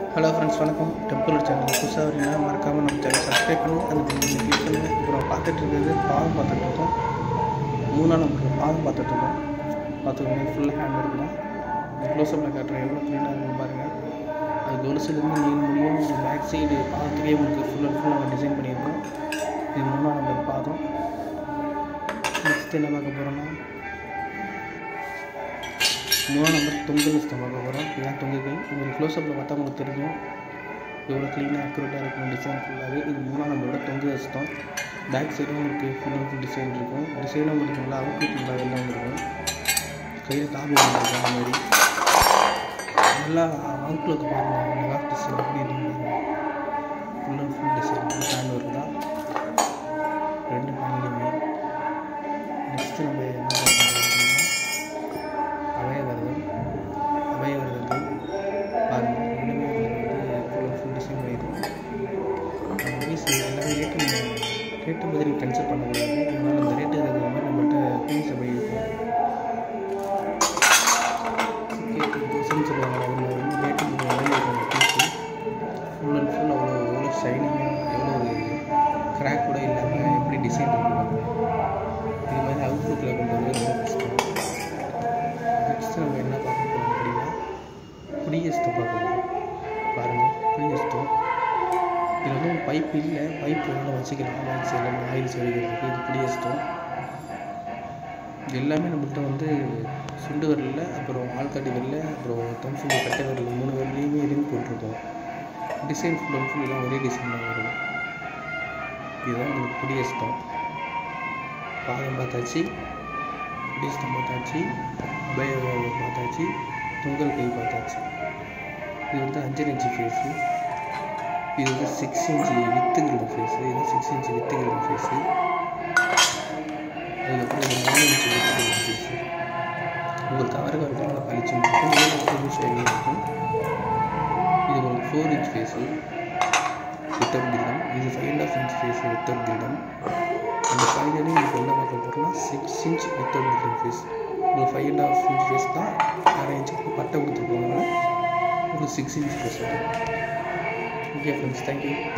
hello friends வணக்கம் temple channel புதுசாக வரீங்கன்னா மறக்காமல் நம்ம சேனல் சப்ஸ்கிரைப் பண்ணி அந்த பெல் கிளிக் பண்ணுங்கள் இப்போ நம்ம பார்த்துட்டு இருக்கிறது பாதம் பார்த்துட்டு இருக்கோம் மூணாம் நம்பர் பாதம் பார்த்துட்டு இருக்கோம் பார்த்துக்கோங்க ஃபுல் ஹேண்ட் இருக்குதான் க்ளோஸ்அப்பில் காட்டுறேன் எவ்வளோ க்ளீனாக இருக்கும் பாருங்கள் அது கொலுசுலேருந்து நீள் முடியும் பேக் சைடு பாதத்துலேயே உங்களுக்கு ஃபுல் அண்ட் ஃபுல் நம்ம டிசைன் பண்ணியிருக்கோம் இது மூணாம் நம்பர் பாதம் நெக்ஸ்ட் என்ன பார்க்க போகிறோம்னா மூணாம் நம்பர் தொங்கு லிஸ்ட்டை பார்க்க போகிறோம் இதுதான் தொங்கு கை உங்களுக்கு க்ளோஸ்அப்பில் பார்த்தா உங்களுக்கு தெரியும் எவ்வளோ க்ளீனாக அக்யூரேட்டாக இருக்கும் டிசைன் ஃபுல்லாகவே இது மூணாம் நம்பரோட தொங்கு லிஸ்டம் பேக் சைடும் உங்களுக்கு ஃபுல் அண்ட் ஃபுல் டிசைன் இருக்கும் டிசைனும் உங்களுக்கு நல்லா அவுட்லுக் நல்லா எல்லாம் இருக்கும் கையில் காபி இருக்கும் அந்த மாதிரி நல்லா அவுட்லுக் பாருங்கள் நல்லா டிசைன் எப்படி இருக்கும் full and full design hand work தான் ரெண்டு ஹேண்ட்லேயுமே நெக்ஸ்ட்டு நம்ம என்ன பார்க்க போகிறோம் அபயவரதம் அபயவரதங்கள் பாருங்கள் ரெண்டுமே உங்களுக்கு வந்து ஃபுல் அண்ட் ஃபுல் டிசைன் பண்ணியிருக்கோம் பீஸ் எல்லாமே ரேட்டு ரேட்டு பற்றி கன்சிடர் பண்ணக்கூடாது அதனால் அந்த ரேட்டு இருக்கிற மாதிரி நம்மள்கிட்ட பீஸ் அப்படி இருக்கும் தௌசண்ட் சொல்லுவாங்க அதில் வந்து ரேட்டு மாதிரி இருக்கும் அந்த பீஸு ஃபுல் அண்ட் ஃபுல் அவ்வளோ எவ்வளோ ஷைனிங்காக எவ்வளோ ஒரு கிராக் கூட இல்லாமல் எப்படி டிசைன் பண்ணுவாங்க இது மாதிரி அவுட்லுக்கில் கொண்டு வந்து ரொம்ப கஷ்டம் நெக்ஸ்ட் நம்ம என்ன பார்க்க போகிறோம் அப்படின்னா குடியஸ்தம் பார்க்க போகிறோம் பாருங்கள் குடியஸ்தம் இதில் வந்து ஒரு பைப் இல்லை பைப் உள்ள வச்சுக்கலாம் பேக் சைடில் ஆயில் செடிக்கிறதுக்கு இது குடியஸ்தம் இது எல்லாமே நம்மள்கிட்ட வந்து சுண்டு வரலில் அப்புறம் ஆள்காட்டி வரல அப்புறம் தம் சுண்டு கட்டை வரல மூணு வரலையுமே ரிங் போட்டிருக்கோம் டிசைன் ஃபுல் அண்ட் ஃபுல் எல்லாம் ஒரே டிசைன் தான் வரும் இதுதான் உங்களுக்கு குடியஸ்தம் பாதம் பார்த்தாச்சு குடியஸ்தம் பார்த்தாச்சு அபயவாதம் பார்த்தாச்சு தொங்கல் கை பார்த்தாச்சு இது வந்து அஞ்சரை இன்ச்சு ஃபேஸு இது வந்து six inch with grill face இது six inch with grill face அதுக்கப்புறம் இது நாலு இன்ச்சு வித்து கிரில் ஃபேஸு உங்களுக்கு கவருக்கு வந்து நல்லா பளிச்சுன்னு இருக்கும் ஏழு இன்ச்சு ஷைனிங் இருக்கும் இது உங்களுக்கு ஃபோர் இன்ச் ஃபேஸு வித்தவுட் கில்டம் இது five and half inch face without கில்டம் அந்த ஃபைனலி உங்களுக்கு என்ன பார்க்க போகிறோம்னா சிக்ஸ் இன்ச் வித்தவுட் கில்டம் ஃபேஸ் உங்களுக்கு five and half inch face தான் அரை இன்ச்சுக்கு பட்டை கொடுத்துருப்பாங்க உங்களுக்கு சிக்ஸ் இன்ச் ஃபேஸ் வரும் ஓகே ஃப்ரெண்ட்ஸ் தேங்க்யூ